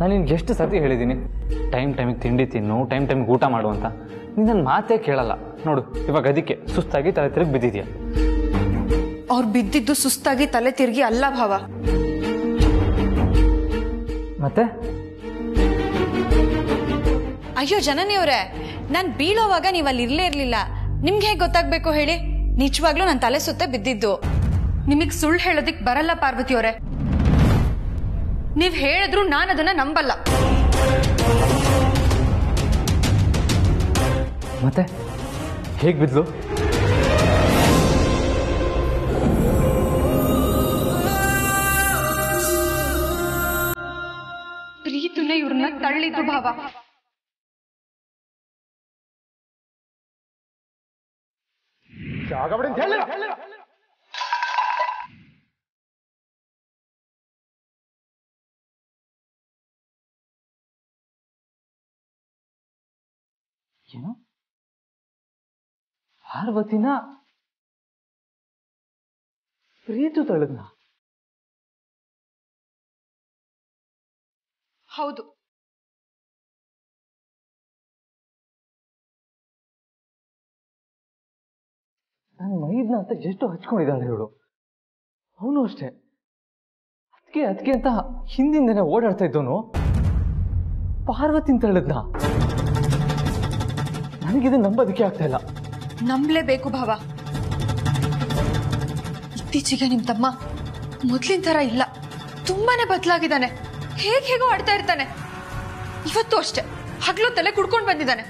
ನಾನು ನಿನ್ಗೆ ಎಷ್ಟು ಸತಿ ಹೇಳಿದ್ದೀನಿ ಟೈಮ್ ಟೈಮಿಗೆ ತಿಂಡಿ ತಿನ್ನು ಟೈಮ್ ಟೈಮಿಗೆ ಊಟ ಮಾಡು ಅಂತ ನೀನು ನನ್ನ ಮಾತೇ ಕೇಳಲ್ಲ ನೋಡು ಇವಾಗ ಅದಕ್ಕೆ ಸುಸ್ತಾಗಿ ತಲೆ ತಿರುಗಿ ಬಿದ್ದಿದ್ಯಾ ಅವ್ರು ಬಿದ್ದಿದ್ದು ಸುಸ್ತಾಗಿ ತಲೆ ತಿರುಗಿ ಅಲ್ಲ ಭಾವ ಮತ್ತೆ ಅಯ್ಯೋ ಜನನಿಯವ್ರೆ ನಾನ್ ಬೀಳೋವಾಗ ನೀವ್ ಅಲ್ಲಿ ಇರ್ಲೇ ಇರ್ಲಿಲ್ಲ ನಿಮ್ಗೆ ಹೇಗೆ ಗೊತ್ತಾಗ್ಬೇಕು ಹೇಳಿ ನಿಜವಾಗ್ಲೂ ನನ್ನ ತಲೆ ಸುತ್ತ ಬಿದ್ದಿದ್ದು ನಿಮಗ್ ಸುಳ್ಳು ಹೇಳೋದಿಕ್ ಬರಲ್ಲ ಪಾರ್ವತಿಯವರೇ ನೀವ್ ಹೇಳಿದ್ರು ನಾನು ಅದನ್ನ ನಂಬಲ್ಲ ಮತ್ತೆ ಹೇಗೆ ಬಿದ್ಲು ಪ್ರೀತಿನೇ ಇವ್ರನ್ನ ತಳ್ಳಿದ್ದು ಭಾವ ಏನು ಪಾರ್ವತಿನ ಪ್ರೀತು ತಳದ್ನ ಹೌದು ನನ್ನ ಮೈದ್ನ ಅಂತ ಎಷ್ಟು ಹಚ್ಕೊಂಡಿದ್ದಾಳೆ ಇವಳು ಅವನು ಅಷ್ಟೇ ಅದಕ್ಕೆ ಅದಕ್ಕೆ ಅಂತ ಹಿಂದಿಂದನೇ ಓಡಾಡ್ತಾ ಇದ್ದವನು ಪಾರ್ವತಿನ ತಳದ್ನ ನನಗಿದು ನಂಬೋದಕ್ಕೆ ಆಗ್ತಾ ಇಲ್ಲ ನಂಬಲೇಬೇಕು ಭಾವ ಇತ್ತೀಚೆಗೆ ನಿಮ್ ತಮ್ಮ ಮೊದ್ಲಿನ ತರ ಇಲ್ಲ ತುಂಬಾನೇ ಬದಲಾಗಿದ್ದಾನೆ ಹೇಗ್ ಹೇಗೋ ಆಡ್ತಾ ಇರ್ತಾನೆ ಇವತ್ತು ಅಷ್ಟೇ ಹಗ್ಲು ತಲೆ ಕುಡ್ಕೊಂಡ್ ಬಂದಿದ್ದಾನೆ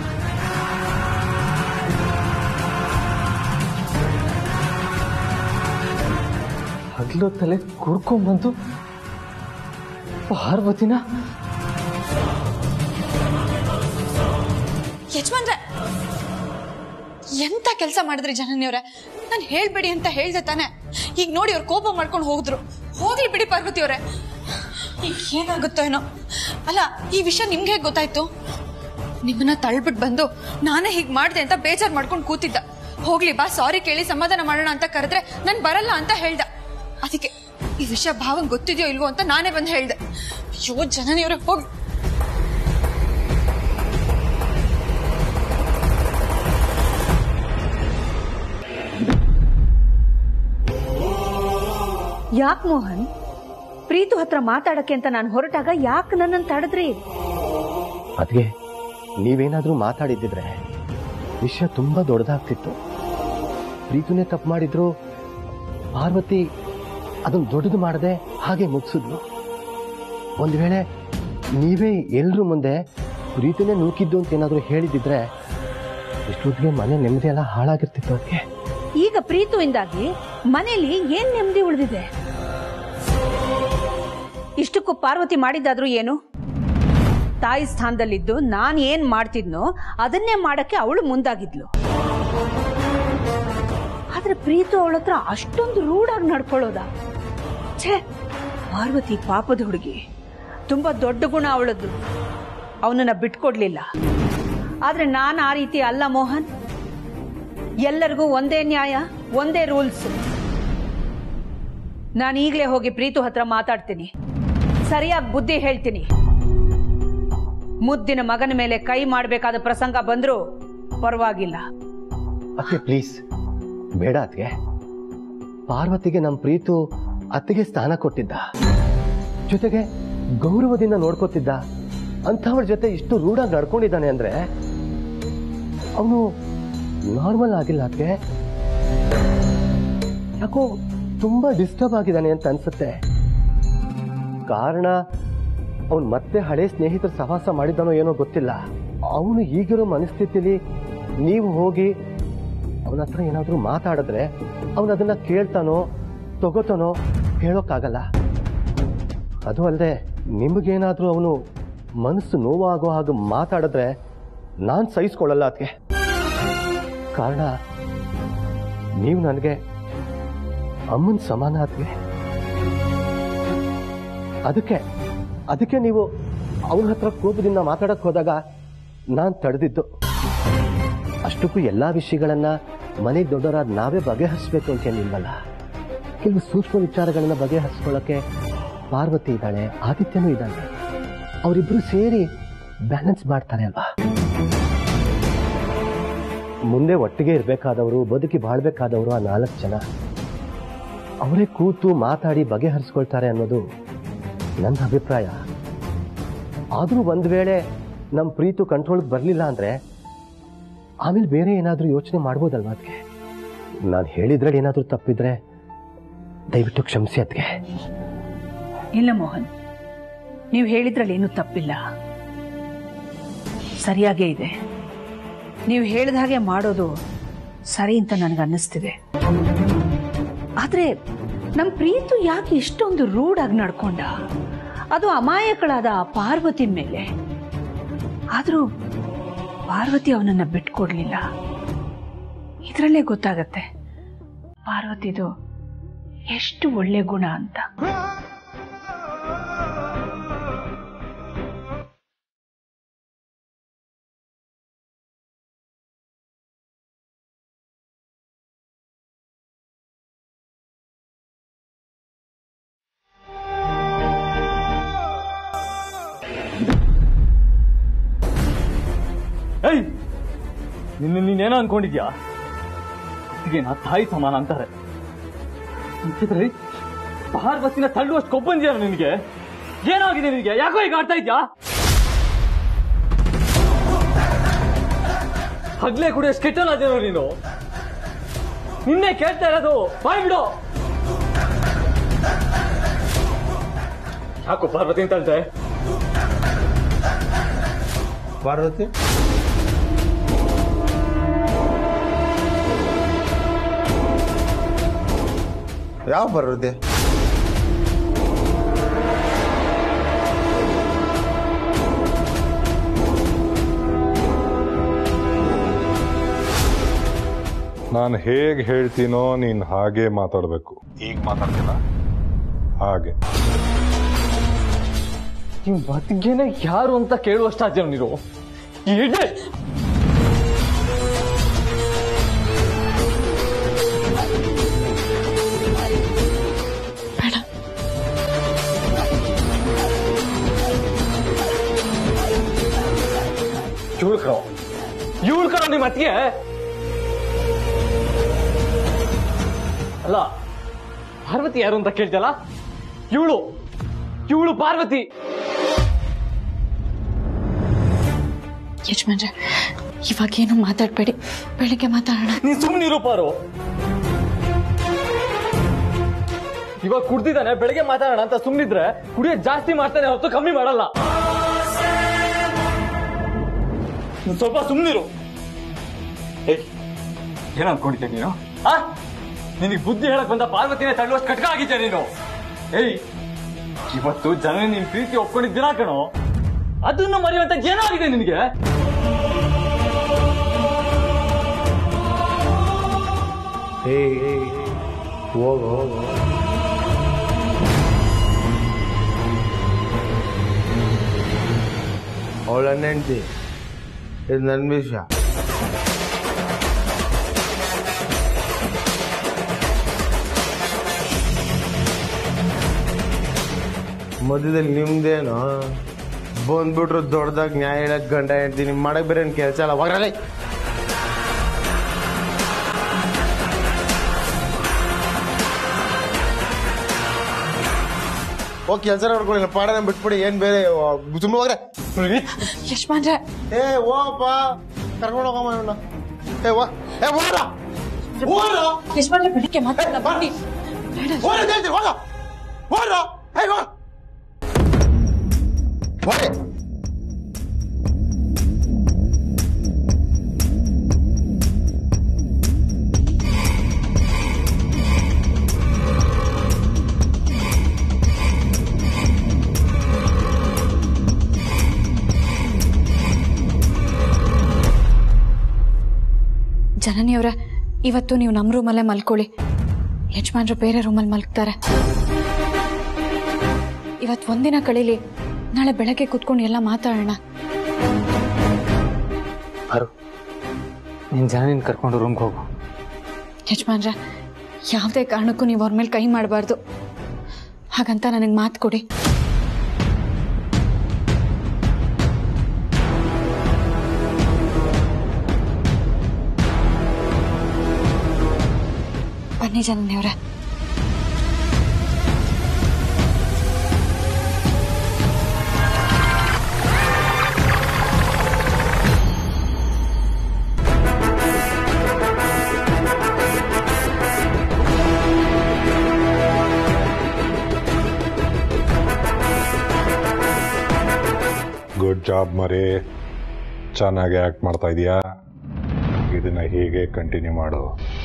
ಹಗ್ಲೊತ್ತಲೆ ಕುಡ್ಕೊಂಡ್ಬಂತು ಪಾರ್ವತಿನ ಯಜಮಾನ್ರೆ ಎಂತ ಕೆಲಸ ಮಾಡಿದ್ರಿ ಜನನಿಯವ್ರೆ ನಾನು ಹೇಳ್ಬೇಡಿ ಅಂತ ಹೇಳ್ದೆ ತಾನೆ ಈಗ ನೋಡಿ ಅವ್ರು ಕೋಪ ಮಾಡ್ಕೊಂಡು ಹೋಗಿದ್ರು ಹೋಗ್ಲಿ ಬಿಡಿ ಪಾರ್ವತಿ ಅವರೇ ಈಗ ಏನಾಗುತ್ತೋ ಏನೋ ಅಲ್ಲ ಈ ವಿಷಯ ನಿಮ್ಗೆ ಹೇಗೆ ಗೊತ್ತಾಯ್ತು ನಿಮ್ಮನ್ನ ತಳ್ಬಿಟ್ಟು ಬಂದು ನಾನೇ ಹೀಗೆ ಮಾಡಿದೆ ಅಂತ ಬೇಜಾರ್ ಮಾಡ್ಕೊಂಡು ಕೂತಿದ್ದ ಹೋಗ್ಲಿ ಬಾ ಸಾರಿ ಕೇಳಿ ಸಮಾಧಾನ ಮಾಡೋಣ ಅಂತ ಕರೆದ್ರೆ ನಾನು ಬರಲ್ಲ ಅಂತ ಹೇಳ್ದ ಅದಕ್ಕೆ ಈ ವಿಷಯ ಭಾವಂಗ್ ಗೊತ್ತಿದೆಯೋ ಇಲ್ವೋ ಅಂತ ನಾನೇ ಬಂದು ಹೇಳ್ದೆ ಅಯ್ಯೋ ಜನನಿಯವ್ರೆ ಹೋಗಿ ಯಾಕ್ ಮೋಹನ್ ಪ್ರೀತು ಹತ್ರ ಮಾತಾಡಕ್ಕೆ ಅಂತ ನಾನು ಹೊರಟಾಗ ಯಾಕೆ ನನ್ನನ್ನು ತಡೆದ್ರಿ ಅದ್ಗೆ ನೀವೇನಾದ್ರೂ ಮಾತಾಡಿದ್ದಿದ್ರೆ ವಿಷಯ ತುಂಬಾ ದೊಡ್ಡದಾಗ್ತಿತ್ತು ಪ್ರೀತಿನೇ ತಪ್ಪು ಮಾಡಿದ್ರು ಪಾರ್ವತಿ ಅದನ್ನ ದೊಡ್ಡದು ಮಾಡದೆ ಹಾಗೆ ಮುಗಿಸಿದ್ಲು ಒಂದ್ ವೇಳೆ ನೀವೇ ಎಲ್ರ ಮುಂದೆ ಪ್ರೀತಿನೇ ನೂಕಿದ್ದು ಅಂತ ಏನಾದ್ರೂ ಹೇಳಿದಿದ್ರೆ ಇಷ್ಟೊತ್ತಿಗೆ ಮನೆ ನೆಮ್ಮದಿ ಎಲ್ಲ ಹಾಳಾಗಿರ್ತಿತ್ತು ಅದಕ್ಕೆ ಈಗ ಪ್ರೀತುವಿಂದಾಗಿ ಮನೇಲಿ ಏನ್ ನೆಮ್ಮದಿ ಉಳಿದಿದೆ ಇಷ್ಟಕ್ಕೂ ಪಾರ್ವತಿ ಮಾಡಿದ್ದಾದ್ರೂ ಏನು ತಾಯಿ ಸ್ಥಾನದಲ್ಲಿದ್ದು ನಾನ್ ಏನ್ ಮಾಡ್ತಿದ್ನೋ ಅದನ್ನೇ ಮಾಡಕ್ಕೆ ಅವಳು ಮುಂದಾಗಿದ್ಲು ಆದ್ರೆ ಪ್ರೀತು ಅವಳ ಹತ್ರ ಅಷ್ಟೊಂದು ರೂಢಾಗಿ ನಡ್ಕೊಳ್ಳೋದ ಛೇ ಪಾರ್ವತಿ ಪಾಪದ ಹುಡುಗಿ ತುಂಬಾ ದೊಡ್ಡ ಗುಣ ಅವಳದ್ದು ಅವನನ್ನ ಬಿಟ್ಕೊಡ್ಲಿಲ್ಲ ಆದ್ರೆ ನಾನ್ ಆ ರೀತಿ ಅಲ್ಲ ಮೋಹನ್ ಎಲ್ಲರಿಗೂ ಒಂದೇ ನ್ಯಾಯ ಒಂದೇ ರೂಲ್ಸ್ ನಾನು ಈಗಲೇ ಹೋಗಿ ಪ್ರೀತು ಹತ್ರ ಮಾತಾಡ್ತೀನಿ ಸರಿಯಾಗಿ ಬುದ್ಧಿ ಹೇಳ್ತೀನಿ ಮುದ್ದಿನ ಮಗನ ಮೇಲೆ ಕೈ ಮಾಡಬೇಕಾದ ಪ್ರಸಂಗ ಬಂದ್ರೂ ಪರವಾಗಿಲ್ಲ ಅತ್ತೆ ಪ್ಲೀಸ್ ಬೇಡ ಅತ್ಗೆ ಪಾರ್ವತಿಗೆ ನಮ್ಮ ಪ್ರೀತು ಅತ್ತಿಗೆ ಸ್ಥಾನ ಕೊಟ್ಟಿದ್ದ ಜೊತೆಗೆ ಗೌರವದಿಂದ ನೋಡ್ಕೋತಿದ್ದ ಅಂಥವ್ರ ಜೊತೆ ಇಷ್ಟು ರೂಢಾಗಿ ನಡ್ಕೊಂಡಿದ್ದಾನೆ ಅಂದ್ರೆ ಅವನು ನಾರ್ಮಲ್ ಆಗಿಲ್ಲ ಅತ್ಗೆ ಯಾಕೋ ತುಂಬಾ ಡಿಸ್ಟರ್ಬ್ ಆಗಿದ್ದಾನೆ ಅಂತ ಅನ್ಸುತ್ತೆ ಕಾರಣ ಅವನು ಮತ್ತೆ ಹಳೆ ಸ್ನೇಹಿತರ ಸಹವಾಸ ಮಾಡಿದ್ದಾನೋ ಏನೋ ಗೊತ್ತಿಲ್ಲ ಅವನು ಈಗಿರೋ ಮನಸ್ಥಿತಿಲಿ ನೀವು ಹೋಗಿ ಅವನ ಹತ್ರ ಏನಾದ್ರೂ ಮಾತಾಡಿದ್ರೆ ಅವನು ಅದನ್ನ ಕೇಳ್ತಾನೋ ತಗೋತಾನೋ ಹೇಳೋಕ್ಕಾಗಲ್ಲ ಅದು ಅಲ್ಲದೆ ನಿಮಗೇನಾದ್ರೂ ಅವನು ಮನಸ್ಸು ನೋವಾಗೋ ಹಾಗೆ ಮಾತಾಡಿದ್ರೆ ನಾನು ಸಹಿಸ್ಕೊಳ್ಳಲ್ಲ ಅದಕ್ಕೆ ಕಾರಣ ನೀವು ನನಗೆ ಅಮ್ಮನ ಸಮಾನ ಅದಕ್ಕೆ ಅದಕ್ಕೆ ಅದಕ್ಕೆ ನೀವು ಅವನ ಹತ್ರ ಕೋಪದಿಂದ ಮಾತಾಡಕ್ ಹೋದಾಗ ನಾನು ತಡೆದಿದ್ದು ಅಷ್ಟಕ್ಕೂ ಎಲ್ಲಾ ವಿಷಯಗಳನ್ನ ಮನೆ ದೊಡ್ಡವರಾದ ನಾವೇ ಬಗೆಹರಿಸ್ಬೇಕು ಅಂತ ಏನಿಲ್ವಲ್ಲ ಕೆಲವು ಸೂಕ್ಷ್ಮ ವಿಚಾರಗಳನ್ನ ಬಗೆಹರಿಸ್ಕೊಳ್ಳೋಕೆ ಪಾರ್ವತಿ ಇದ್ದಾಳೆ ಆದಿತ್ಯನೂ ಇದ್ದಾನೆ ಅವರಿಬ್ರು ಸೇರಿ ಬ್ಯಾಲೆನ್ಸ್ ಮಾಡ್ತಾರೆ ಅಲ್ವಾ ಮುಂದೆ ಒಟ್ಟಿಗೆ ಇರಬೇಕಾದವರು ಬದುಕಿ ಬಾಳ್ಬೇಕಾದವರು ಆ ನಾಲ್ಕು ಜನ ಅವರೇ ಕೂತು ಮಾತಾಡಿ ಬಗೆಹರಿಸ್ಕೊಳ್ತಾರೆ ಅನ್ನೋದು ನನ್ನ ಅಭಿಪ್ರಾಯ ಆದರೂ ಒಂದು ವೇಳೆ ನಮ್ಮ ಪ್ರೀತು ಕಂಟ್ರೋಲ್ಗೆ ಬರಲಿಲ್ಲ ಅಂದರೆ ಆಮೇಲೆ ಬೇರೆ ಏನಾದರೂ ಯೋಚನೆ ಮಾಡ್ಬೋದಲ್ವಾ ಅದಕ್ಕೆ ನಾನು ಹೇಳಿದ್ರಲ್ಲಿ ಏನಾದರೂ ತಪ್ಪಿದ್ರೆ ದಯವಿಟ್ಟು ಕ್ಷಮಿಸಿ ಅದಕ್ಕೆ ಇಲ್ಲ ಮೋಹನ್ ನೀವು ಹೇಳಿದ್ರಲ್ಲಿ ಏನೂ ತಪ್ಪಿಲ್ಲ ಸರಿಯಾಗೇ ಇದೆ ನೀವು ಹೇಳಿದ ಹಾಗೆ ಮಾಡೋದು ಸರಿ ಅಂತ ನನಗೆ ಅನ್ನಿಸ್ತಿದೆ ಆದ್ರೆ ನಮ್ಮ ಪ್ರೀತು ಯಾಕೆ ಇಷ್ಟೊಂದು ರೂಡ್ ಆಗಿ ನಡ್ಕೊಂಡ ಅದು ಅಮಾಯಕಳಾದ ಆ ಪಾರ್ವತಿ ಮೇಲೆ ಆದ್ರೂ ಪಾರ್ವತಿ ಅವನನ್ನ ಬಿಟ್ಕೊಡ್ಲಿಲ್ಲ ಇದರಲ್ಲೇ ಗೊತ್ತಾಗತ್ತೆ ಪಾರ್ವತಿದು ಎಷ್ಟು ಒಳ್ಳೆ ಗುಣ ಅಂತ ಏಯ್ ನಿನ್ನ ನೀನೇನೋ ಅನ್ಕೊಂಡಿದ್ಯಾ ಈಗ ನಾ ತಾಯಿ ಸಮಾನ ಅಂತಾರೆ ಅಂತಿದ್ರೆ ಪಾರ್ವತಿನ ತಳ್ಳುವಷ್ಟು ಕೊಬ್ಬಂದಿಯ ನಿನಗೆ ಏನಾಗಿದೆ ನಿನಗೆ ಯಾಕೋ ಈಗ ಆಡ್ತಾ ಇದ್ಯಾ ಹಗ್ಲೇ ಕೂಡ ಎಷ್ಟು ಕೆಟ್ಟನಾದೇನೋ ನೀನು ನಿನ್ನೆ ಕೇಳ್ತಾ ಇರೋದು ಬಾಯ್ ಬಿಡು ಯಾಕೋ ಪಾರ್ವತಿ ಅಂತ ಹೇಳ್ತೆ ಪಾರ್ವತಿ ಯಾವ ಪಾರ್ವತಿ ನಾನು ಹೇಗೆ ಹೇಳ್ತೀನೋ ನೀನು ಹಾಗೆ ಮಾತಾಡಬೇಕು ಈಗ ಮಾತಾಡ್ತೀನ ಹಾಗೆ ನೀವು ಬದುಕೇನೆ ಯಾರು ಅಂತ ಕೇಳುವಷ್ಟಾದ್ಯ ನೀನು ಇಡೇ ಬೇಡ ಇವಳು ಕಣೋ ಇವಳು ಕಣೋ ನಿಮ್ಮ ಅತ್ತಿಗೆ ಅಲ್ಲ ಪಾರ್ವತಿ ಯಾರು ಅಂತ ಕೇಳ್ತಲ್ಲ ಇವಳು ಇವಳು ಪಾರ್ವತಿ ಯಜಮಾನ್ರೆ ಇವಾಗೇನು ಮಾತಾಡ್ಬೇಡಿ ಬೆಳಿಗ್ಗೆ ಮಾತಾಡೋಣ ನೀನ್ ಸುಮ್ಮನಿರು ಪಾರು ಇವಾಗ ಕುಡ್ದಿದ್ದಾನೆ ಬೆಳಗ್ಗೆ ಮಾತಾಡೋಣ ಅಂತ ಸುಮ್ಮನಿದ್ರೆ ಕುಡಿಯೋದ್ ಜಾಸ್ತಿ ಮಾಡ್ತಾನೆ ಹೊರತು ಕಮ್ಮಿ ಮಾಡಲ್ಲ ನೀನ್ ಸ್ವಲ್ಪ ಸುಮ್ಮನಿರು ಏಯ್ ಏನ್ ಅನ್ಕೊಂಡಿದ್ದೆ ನೀನು ಆ ನಿನಗೆ ಬುದ್ಧಿ ಹೇಳಕ್ ಬಂದ ಪಾರ್ವತಿನೇ ತಳ್ಳುವಷ್ಟು ಕಟ್ಕ ಆಗಿದ್ದೆ ನೀನು ಏಯ್ ಇವತ್ತು ಜನ ನಿನ್ ಪ್ರೀತಿ ಒಪ್ಕೊಂಡಿದ್ದೀರಾ ಕಣೋ ಅದನ್ನು ಮರೆಯುವಂತ ಏನೋ ಆಗಿದೆ ನಿನಗೆ ಏಯ್ ಏಯ್ ಹೋಗು ಹೋಗು ಅವಳ ಹೆಂಡತಿ ಇದು ನನ್ನ ವಿಷಯ ಮಧ್ಯದಲ್ಲಿ ನಿಮ್ದೇನು ಬಂದ್ಬಿಟ್ರು ದೊಡ್ಡದಾಗ ನ್ಯಾಯ ಹೇಳಕ್ ಗಂಡ ಹೆಂಡ್ತಿ ನಿಮ್ ಮಾಡಕ್ ಬೇರೆ ಕೆಲಸ ಅಲ್ಲ ಹೋಗ್ರಲ್ಲ ಹೋಗಿ ಕೆಲಸ ನೋಡ್ಕೊಳ್ಳಿ ಪಾಡನ ಬಿಟ್ಬಿಡಿ ಏನ್ ಬೇರೆ ಸುಮ್ಮನೆ ಹೋಗ್ರೆ ಯಜಮಾನ್ರೆ ಏ ಹೋಗಪ್ಪ ಕರ್ಕೊಂಡು ಹೋಗಮ್ಮ ಇವ್ನ. ಏ ವಾ ಏ ಹೋಗ್ರ ಹೋಗ್ರ ಯಜಮಾನ್ರೆ ಬೆಳಿಗ್ಗೆ ಮಾತಾಡೋಣ ಬನ್ನಿ ಬೇಡ ಹೋಗ್ರ ಅಂತ ಹೇಳ್ತೀನಿ ಹೋಗ ಹೋಗ್ರ ಏ ಹೋಗ ಹೋಗ್ರಿ ಜನನಿಯವ್ರೆ ಇವತ್ತು ನೀವು ನಮ್ಮ ರೂಮಲ್ಲೇ ಮಲ್ಕೊಳ್ಳಿ ಯಜಮಾನ್ರು ಬೇರೆ ರೂಮಲ್ಲಿ ಮಲ್ಕ್ತಾರೆ ಇವತ್ತು ಒಂದಿನ ಕಳೀಲಿ ನಾಳೆ ಬೆಳಗ್ಗೆ ಕುತ್ಕೊಂಡು ಎಲ್ಲ ಮಾತಾಡೋಣ ಅರು ನಿನ್ ಜನ ನಿನ್ ಕರ್ಕೊಂಡು ರೂಮ್ಗೆ ಹೋಗು ಯಜಮಾನ್ರೆ ಯಾವುದೇ ಕಾರಣಕ್ಕೂ ನೀವು ಅವ್ರ ಮೇಲೆ ಕೈ ಮಾಡಬಾರ್ದು ಹಾಗಂತ ನನಗೆ ಮಾತು ಕೊಡಿ ಬನ್ನಿ ಜನನಿಯವ್ರೆ ಗುಡ್ ಜಾಬ್ ಮರಿ ಚೆನ್ನಾಗಿ ಆ್ಯಕ್ಟ್ ಮಾಡ್ತಾ ಇದೀಯಾ ಇದನ್ನ ಹೀಗೆ ಕಂಟಿನ್ಯೂ ಮಾಡು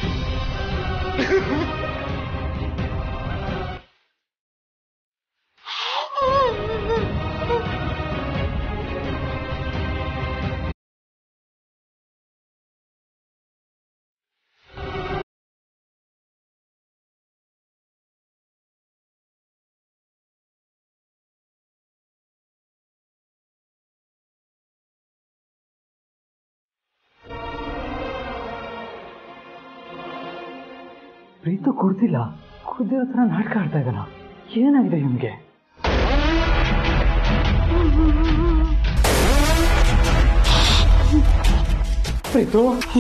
ಪ್ರೀತು ಕೊಡ್ತಿಲ್ಲ ಕುದ್ದಿರೋ ಥರ ನಾಟಕ ಆಡ್ತಾ ಇದ್ದಾನ ಏನಾಗಿದೆ ನಿಮಗೆ ಪ್ರೀತು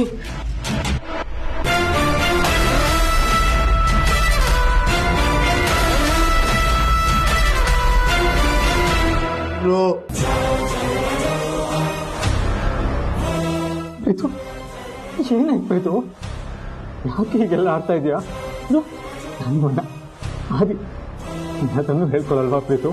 ಪ್ರೀತು ಏನಾಯ್ತು ಪ್ರೀತು ಯಾಕೆ ಹೀಗೆಲ್ಲ ಆಡ್ತಾ ಇದೆಯಾ ನನ್ನ ಆದಿ ಅದನ್ನು ಹೇಳ್ಕೊಳಲ್ವಾ ಪ್ರೀತು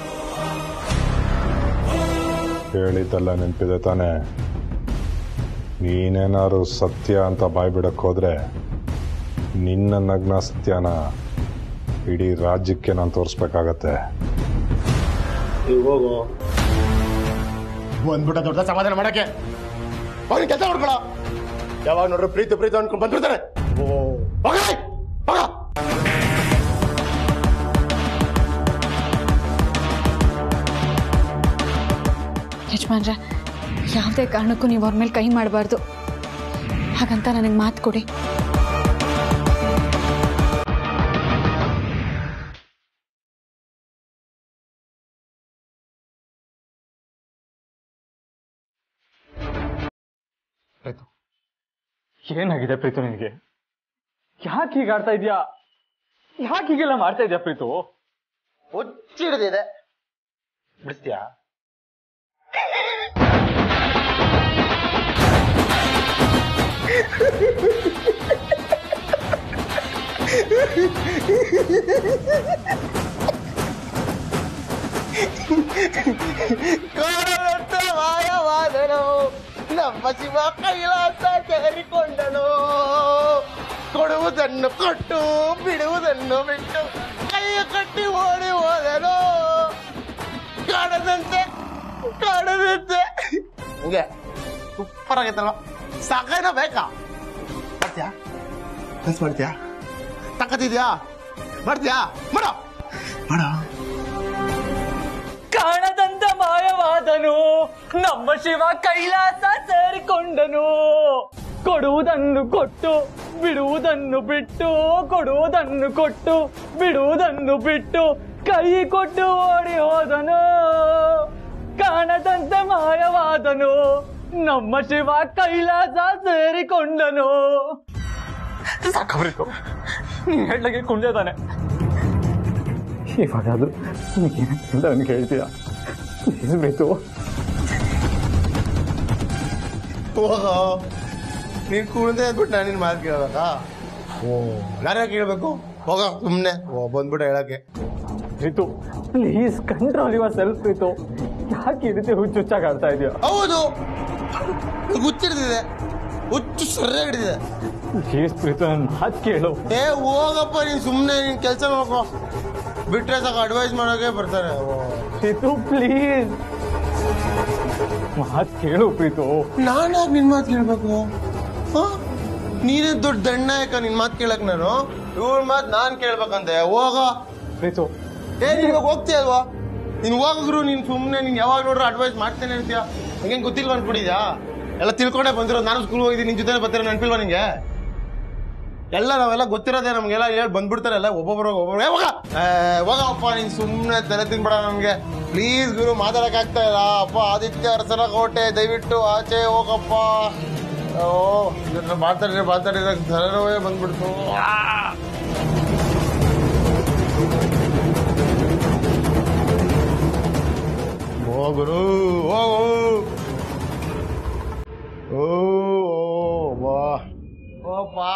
ಹೇಳಿದ್ದೆಲ್ಲ ನೆನಪಿದೆ ತಾನೆ ನೀನೇನಾದ್ರು ಸತ್ಯ ಅಂತ ಬಾಯ್ ಬಿಡಕ್ ಹೋದ್ರೆ ನಿನ್ನ ನಗ್ನ ಸತ್ಯನ ಇಡೀ ರಾಜ್ಯಕ್ಕೆ ನಾನು ತೋರಿಸ್ಬೇಕಾಗತ್ತೆ ನೀವು ಹೋಗು ಬಂದ್ಬಿಟ್ಟ ದೊಡ್ಡ ಸಮಾಧಾನ ಮಾಡಕ್ಕೆ ಅವ್ನಿಗೆ ಕೆಲಸ ಮಾಡ್ಕೊಳ ಯಾವಾಗ ನೋಡ್ರಿ ಪ್ರೀತಿ ಪ್ರೀತಿ ಅನ್ಕೊಂಡು ಬಂದ್ಬಿಡ್ತಾರೆ ಹೋಗಲೇ ಹೋಗ ಯಜಮಾನ್ರೆ ಯಾವುದೇ ಕಾರಣಕ್ಕೂ ನೀವು ಅವ್ರ ಮೇಲೆ ಕೈ ಮಾಡಬಾರ್ದು ಹಾಗಂತ ನನಗೆ ಮಾತು ಕೊಡಿ ಪ್ರೀತು ಏನಾಗಿದೆ ಪ್ರೀತು ನಿನಗೆ ಯಾಕೆ ಹೀಗೆ ಆಡ್ತಾ ಇದೀಯಾ ಯಾಕೆ ಹೀಗೆಲ್ಲ ಮಾಡ್ತಾ ಇದೀಯಾ ಪ್ರೀತು ಹುಚ್ಚಿಡ್ದಿದೆ ಬಿಡಿಸ್ತೀಯಾ ಕಾಣದಂತ ಮಾಯವಾದನು ನಮ್ಮ ಶಿವ ಕೈಲಾಸ ಸೇರಿಕೊಂಡನು ಕೊಡುವುದನ್ನು ಕೊಟ್ಟು ಬಿಡುವುದನ್ನು ಬಿಟ್ಟು ಕೈಯ ಕಟ್ಟಿ ಓಡಿ ಹೋದನು ಕಾಣದಂತೆ ಕಾಣದಂತೆ ಹಂಗೆ ಸೂಪರ್ ಆಗೈತಲ್ವ ಸಾಕೇನ ಬೇಕಾ ಮಾಡ್ತೀಯಾ ಡ್ಯಾನ್ಸ್ ಮಾಡ್ತೀಯಾ ತಕ್ಕತಿದ್ಯಾ ಮಾಡ್ತೀಯಾ ಮಾಡೋ ಮಾಡೋ ಕಾಣದಂತ ಮಾಯವಾದನು ನಮ್ಮ ಶಿವ ಕೈಲಾಸ ಸೇರಿಕೊಂಡನು ಕೊಡುವುದನ್ನು ಕೊಟ್ಟು ಬಿಡುವುದನ್ನು ಬಿಟ್ಟು ಕೊಡುವುದನ್ನು ಕೊಟ್ಟು ಬಿಡುವುದನ್ನು ಬಿಟ್ಟು ಕೈ ಕೊಟ್ಟು ಓಡಿ ಹೋದನು ಕಾಣದಂತ ಮಾಯವಾದನು ನಮ್ಮ ಶಿವ ಕೈಲಾಸ ಸೇರಿಕೊಂಡನು ಸಾಕವರಿತು ನೀನ್ ಹೇಳಕ್ಕೆ ಕುಂಡಿದಾನೆ ಇವಾಗ ಅದು ನನಗೇನಂತ ನನಗೆ ಹೇಳ್ತೀರಾ ಪ್ಲೀಸ್ ಬೇಕು ಹೋಗೋ ನೀನ್ ಕುಣಿದೆ ಅಂದ್ಬಿಟ್ಟು ನಾನು ನಿನ್ ಮಾತು ಕೇಳ್ಬೇಕಾ ಓ ನಾನೇ ಕೇಳ್ಬೇಕು ಹೋಗ ಸುಮ್ಮನೆ ಓ ಬಂದ್ಬಿಟ್ಟು ಹೇಳಕ್ಕೆ Ritu please control yourself Ritu ಯಾಕೆ ಈ ರೀತಿ ಹುಚ್ಚುಚ್ಚಾಗಿ ಆಡ್ತಾ ಇದೆಯಾ ಹೌದು ಹುಚ್ಚಿಡ್ದಿದೆ ಹುಚ್ಚು ಸರಿಯಾಗಿ ಹಿಡಿದಿದೆ ಪ್ಲೀಸ್ ಪ್ರೀತು ನನ್ನ ಮಾತು ಕೇಳು ಏ ಹೋಗಪ್ಪ ನೀನ್ ಸುಮ್ಮನೆ ನಿನ್ ಕೆಲಸ ನೋಡ್ಕೊ ಬಿಟ್ರೆ ಸಾಕು ಅಡ್ವೈಸ್ ಮಾಡೋಕೆ ಬರ್ತಾರೆ ಓ. ರಿತು ಪ್ಲೀಸ್ ಮಾತು ಕೇಳು ಪ್ರೀತು ನಾನಾಗ ನಿನ್ ಮಾತು ಕೇಳ್ಬೇಕು ಹ? ನೀನೇ ದೊಡ್ಡ ದಂಡನಾಯಕ ನಿನ್ ಮಾತು ಕೇಳಕ್ ನಾನು ಇವ್ರ ಮಾತು ನಾನ್ ಕೇಳ್ಬೇಕಂತೆ ಹೋಗ ಪ್ರೀತು ಏ ನೀನ್ ಇವಾಗ ಹೋಗ್ತೀಯ ಅಲ್ವಾ ನೀನ್ ಹೋಗಿದ್ರು ನೀನ್ ಸುಮ್ನೆ ನೀನ್ ಯಾವಾಗ ನೋಡ್ರು ಅಡ್ವೈಸ್ ಮಾಡ್ತೇನೆ ಅಂತೀಯ ಹಂಗೇನ್ ಗೊತ್ತಿಲ್ವಾ ಅನ್ಕೊಂಡಿದ್ಯಾ ಎಲ್ಲ ತಿಳ್ಕೊಂಡೇ ಬಂದಿರೋದು ನಾನು ಸ್ಕೂಲ್ ಹೋಗಿದ್ದೀನಿ ನಿನ್ ಜೊತೆ ಬರ್ತೀರ ನೆನಪಿಲ್ವಾ ನಿಂಗೆ ಎಲ್ಲ ನಾವೆಲ್ಲ ಗೊತ್ತಿರೋದೇ ನಮ್ಗೆಲ್ಲ ಹೇಳಿ ಬಂದ್ಬಿಡ್ತಾರೆ ಎಲ್ಲ ಒಬ್ಬೊಬ್ರು ಒಬ್ಬೊಬ್ರು ಏ ಹೋಗ ಏ, ಹೋಗಪ್ಪ ನೀನ್ ಸುಮ್ನೆ ತಲೆ ತಿನ್ಬೇಡ ನಮ್ಗೆ ಪ್ಲೀಸ್ ಗುರು ಮಾತಾಡಕ್ ಆಗ್ತಾ ಇಲ್ಲ ಅಪ್ಪ ಆದಿತ್ಯ ಅರಸರ ಕೋಟೆ ದಯವಿಟ್ಟು ಆಚೆ ಹೋಗಪ್ಪ ಓ ನನ್ನ ಮಾತಾಡಿದ್ರೆ ಮಾತಾಡಿದ್ರೆ ತಲೆನೋವೇ ಬಂದ್ಬಿಡ್ತು ಆ! ಓ ಗುರು ಹೋಗು ಓ ಓ, ಬಾ ಓಪಾ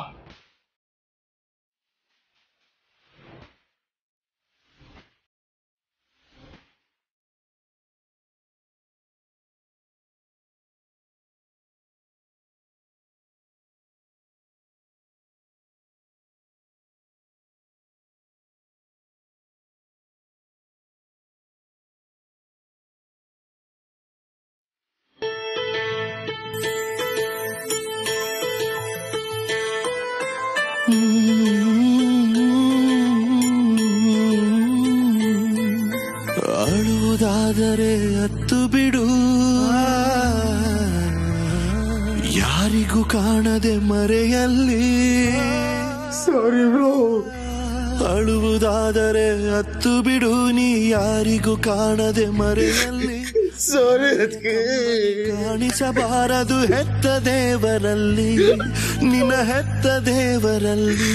ಅಳುವುದಾದರೆ ಅತ್ತು ಬಿಡು ಯಾರಿಗೂ ಕಾಣದೆ ಮರೆಯಲ್ಲಿ ಸಾರಿ ಬ್ರೋ ಅಳುವುದಾದರೆ ಅತ್ತು ಬಿಡು ನೀ ಯಾರಿಗೂ ಕಾಣದೆ ಮರೆಯಲ್ಲಿ ಸಾರಿ ಅದಕ್ಕೆ ಕಾಣಿಸಬಾರದು ಹೆತ್ತ ದೇವರಲ್ಲಿ ನಿನ್ನ ಹೆತ್ತ ದೇವರಲ್ಲಿ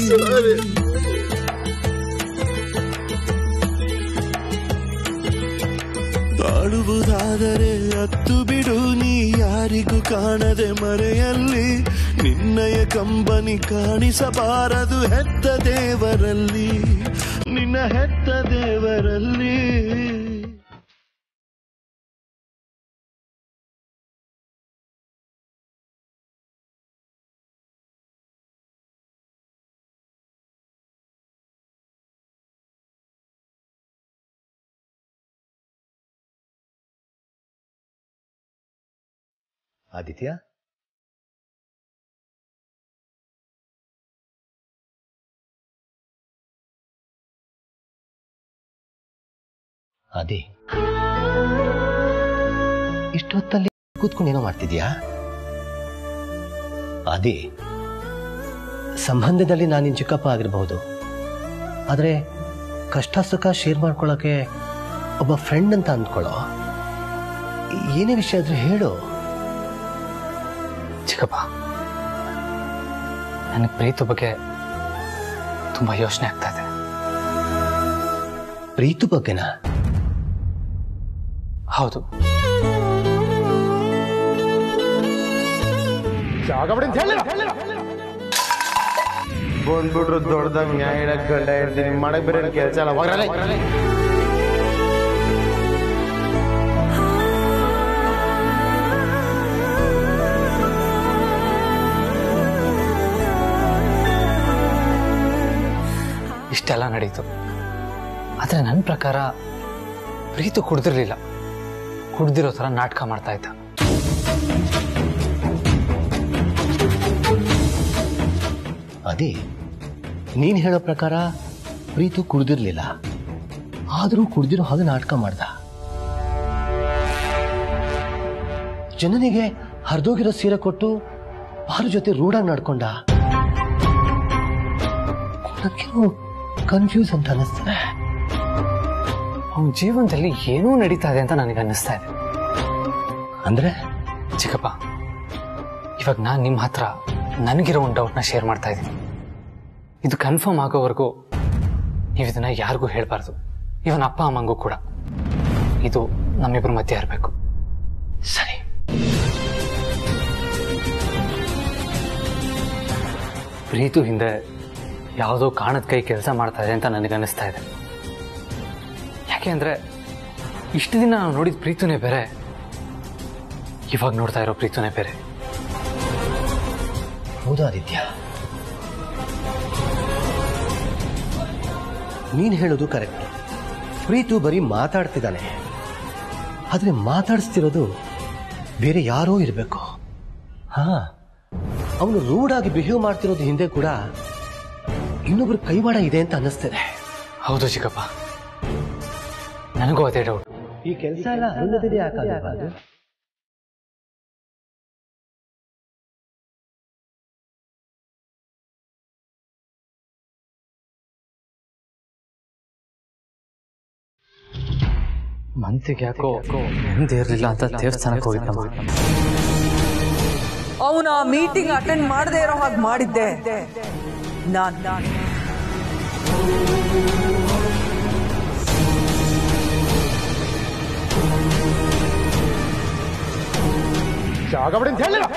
ಅಳುವುದಾದರೆ ಅತ್ತು ಬಿಡು ನೀ ಯಾರಿಗೂ ಕಾಣದೆ ಮರೆಯಲ್ಲಿ ನಿನ್ನಯ ಕಂಬನಿ ಕಾಣಿಸಬಾರದು ಹೆತ್ತ ದೇವರಲ್ಲಿ ನಿನ್ನ ಹೆತ್ತ ದೇವರಲ್ಲಿ ಆದಿತ್ಯ ಆದಿ ಇಷ್ಟೊತ್ತಲ್ಲಿ ಕೂತ್ಕೊಂಡು ಏನೋ ಮಾಡ್ತಿದ್ಯಾ ಆದಿ ಸಂಬಂಧದಲ್ಲಿ ನಾನು ನಿನ್ ಚಿಕ್ಕಪ್ಪ ಆಗಿರಬಹುದು ಆದರೆ ಕಷ್ಟ ಸುಖ ಶೇರ್ ಮಾಡ್ಕೊಳ್ಳೋಕೆ ಒಬ್ಬ ಫ್ರೆಂಡ್ ಅಂತ ಅಂದ್ಕೊಳ್ಳೋ ಏನೇ ವಿಷಯ ಆದ್ರೆ ಹೇಳು ಚಿಕ್ಕಪ್ಪ ನನಗೆ ಪ್ರೀತು ಬಗ್ಗೆ ತುಂಬಾ ಯೋಚನೆ ಆಗ್ತಾ ಇದೆ ಪ್ರೀತು ಬಗ್ಗೆನಾ ಹೌದು ಬಂದ್ಬಿಟ್ರು ದೊಡ್ಡದಾಗ ನ್ಯಾಯ ಹೇಳಕ್ ಗಂಡ ಹೇಳ್ತೀನಿ ಮಾಡಕ್ ಬೇರೆ ಕೆಲಸ ಅಲ್ಲ ಹೋಗ್ರಲ್ಲ ಇಷ್ಟೆಲ್ಲ ನಡೀತು ಆದರೆ ನನ್ನ ಪ್ರಕಾರ ಪ್ರೀತು ಕುಡ್ದಿರ್ಲಿಲ್ಲ ಕುಡ್ದಿರೋ ಥರ ನಾಟಕ ಮಾಡ್ತಾ ಇದ್ದ ಅದೇ ನೀನ್ ಹೇಳೋ ಪ್ರಕಾರ ಪ್ರೀತು ಕುಡ್ದಿರ್ಲಿಲ್ಲ ಆದರೂ ಕುಡ್ದಿರೋ ಹಾಗೆ ನಾಟಕ ಮಾಡ್ದ ಜನನಿಗೆ ಹರಿದೋಗಿರೋ ಸೀರೆ ಕೊಟ್ಟು ಬಾರ ಜೊತೆ ರೂಢಾಗಿ ನಡ್ಕೊಂಡ ನನಗೇನೋ ಕನ್ಫ್ಯೂಸ್ ಅಂತ ಅನಿಸ್ತದೆ ಅವನ ಜೀವನದಲ್ಲಿ ಏನೂ ನಡೀತಾ ಇದೆ ಅಂತ ನನಗೆ ಅನ್ನಿಸ್ತಾ ಇದೆ ಅಂದ್ರೆ ಚಿಕ್ಕಪ್ಪ ಇವಾಗ ನಾನು ನಿಮ್ಮ ಹತ್ರ ನನಗಿರೋ ಒಂದು ಡೌಟ್ನ ಶೇರ್ ಮಾಡ್ತಾ ಇದ್ದೀನಿ ಇದು ಕನ್ಫರ್ಮ್ ಆಗೋವರೆಗೂ ನೀವು ಇದನ್ನ ಯಾರಿಗೂ ಹೇಳಬಾರ್ದು ಇವನ್ ಅಪ್ಪ ಅಮ್ಮಂಗೂ ಕೂಡ ಇದು ನಮ್ಮಿಬ್ಬರ ಮಧ್ಯೆ ಇರಬೇಕು ಸರಿ ಪ್ರೀತು ಹಿಂದೆ ಯಾವುದೋ ಕಾಣದ ಕೈ ಕೆಲಸ ಮಾಡ್ತಾ ಇದೆ ಅಂತ ನನಗೆ ಅನ್ನಿಸ್ತಾ ಇದೆ ಯಾಕೆ ಅಂದ್ರೆ ಇಷ್ಟು ದಿನ ನಾವು ನೋಡಿದ ಪ್ರೀತುನೇ ಬೇರೆ ಇವಾಗ ನೋಡ್ತಾ ಇರೋ ಪ್ರೀತುನೇ ಬೇರೆ ಹೌದಾ ಆದಿತ್ಯ ನೀನ್ ಹೇಳೋದು ಕರೆಕ್ಟ್ ಪ್ರೀತು ಬರೀ ಮಾತಾಡ್ತಿದ್ದಾನೆ ಆದ್ರೆ ಮಾತಾಡಿಸ್ತಿರೋದು ಬೇರೆ ಯಾರೋ ಇರಬೇಕು ಹಾ ಅವನು ರೂಡ್ ಆಗಿ ಬಿಹೇವ್ ಮಾಡ್ತಿರೋದು ಹಿಂದೆ ಕೂಡ ಇನ್ನೊಬ್ರು ಕೈವಾಡ ಇದೆ ಅಂತ ಅನ್ನಿಸ್ತಿದೆ ಹೌದು ಚಿಕ್ಕಪ್ಪ ನನಗೂ ಅದೇ ಡೌಟ್ ಈ ಕೆಲಸ ಎಲ್ಲ ಅರುಂಧತಿದೆ ಯಾಕಾಗಲ್ವಾ ಅದು? ಮನ್ಸಿಗೆ ಯಾಕೋ ನೆಮ್ಮದಿ ಇರಲಿಲ್ಲ ಅಂತ ದೇವಸ್ಥಾನಕ್ಕೆ ಹೋಗಿದ್ದಮ್ಮ ಅವನ ಮೀಟಿಂಗ್ ಅಟೆಂಡ್ ಮಾಡದೇ ಇರೋ ಹಾಗೆ ಮಾಡಿದ್ದೆ ನಾನು ಜಾಗ ಬಿಡಿ ಅಂತ ಹೇಳಿಲ್ಲ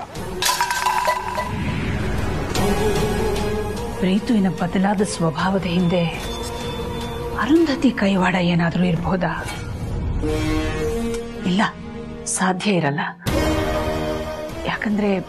ಪ್ರೀತುವಿನ ಬದಲಾದ ಸ್ವಭಾವದ ಹಿಂದೆ ಅರುಂಧತಿ ಕೈವಾಡ ಏನಾದರೂ ಇರಬಹುದಾ ಇಲ್ಲ ಸಾಧ್ಯ ಇರಲ್ಲ ಯಾಕಂದ್ರೆ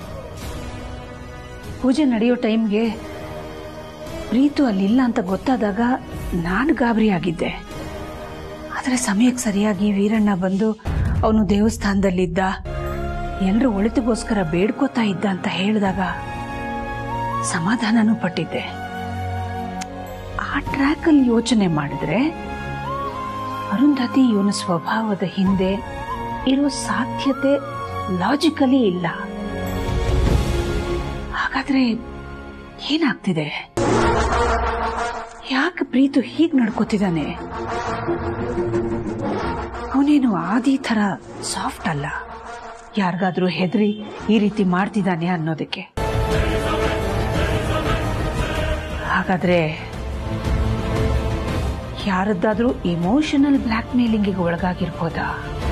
ಪೂಜೆ ನಡೆಯೋ ಟೈಮ್ಗೆ ಪ್ರೀತು ಅಲ್ಲಿಲ್ಲ ಅಂತ ಗೊತ್ತಾದಾಗ ನಾನು ಗಾಬರಿ ಆಗಿದ್ದೆ ಆದರೆ ಸಮಯಕ್ಕೆ ಸರಿಯಾಗಿ ವೀರಣ್ಣ ಬಂದು ಅವನು ದೇವಸ್ಥಾನದಲ್ಲಿದ್ದ ಎಲ್ಲರೂ ಒಳಿತಿಗೋಸ್ಕರ ಬೇಡ್ಕೋತಾ ಇದ್ದ ಅಂತ ಹೇಳಿದಾಗ ಸಮಾಧಾನನೂ ಪಟ್ಟಿದ್ದೆ ಆ ಟ್ರ್ಯಾಕಲ್ಲಿ ಯೋಚನೆ ಮಾಡಿದ್ರೆ ಅರುಂಧತಿ ಇವನ ಸ್ವಭಾವದ ಹಿಂದೆ ಇರೋ ಸಾಧ್ಯತೆ ಲಾಜಿಕಲಿ ಇಲ್ಲ ಹಾಗಾದ್ರೆ ಏನಾಗ್ತಿದೆ ಯಾಕೆ ಪ್ರೀತು ಹೀಗ್ ನಡ್ಕೋತಿದ್ದಾನೆ ಅವನೇನು ಆದಿ ಥರ ಸಾಫ್ಟ್ ಅಲ್ಲ ಯಾರಿಗಾದ್ರೂ ಹೆದರಿ ಈ ರೀತಿ ಮಾಡ್ತಿದ್ದಾನೆ ಅನ್ನೋದಕ್ಕೆ ಹಾಗಾದ್ರೆ ಯಾರದ್ದಾದ್ರೂ ಇಮೋಷನಲ್ ಬ್ಲ್ಯಾಕ್ ಮೇಲಿಂಗಿಗೆ ಒಳಗಾಗಿರ್ಬೋದಾ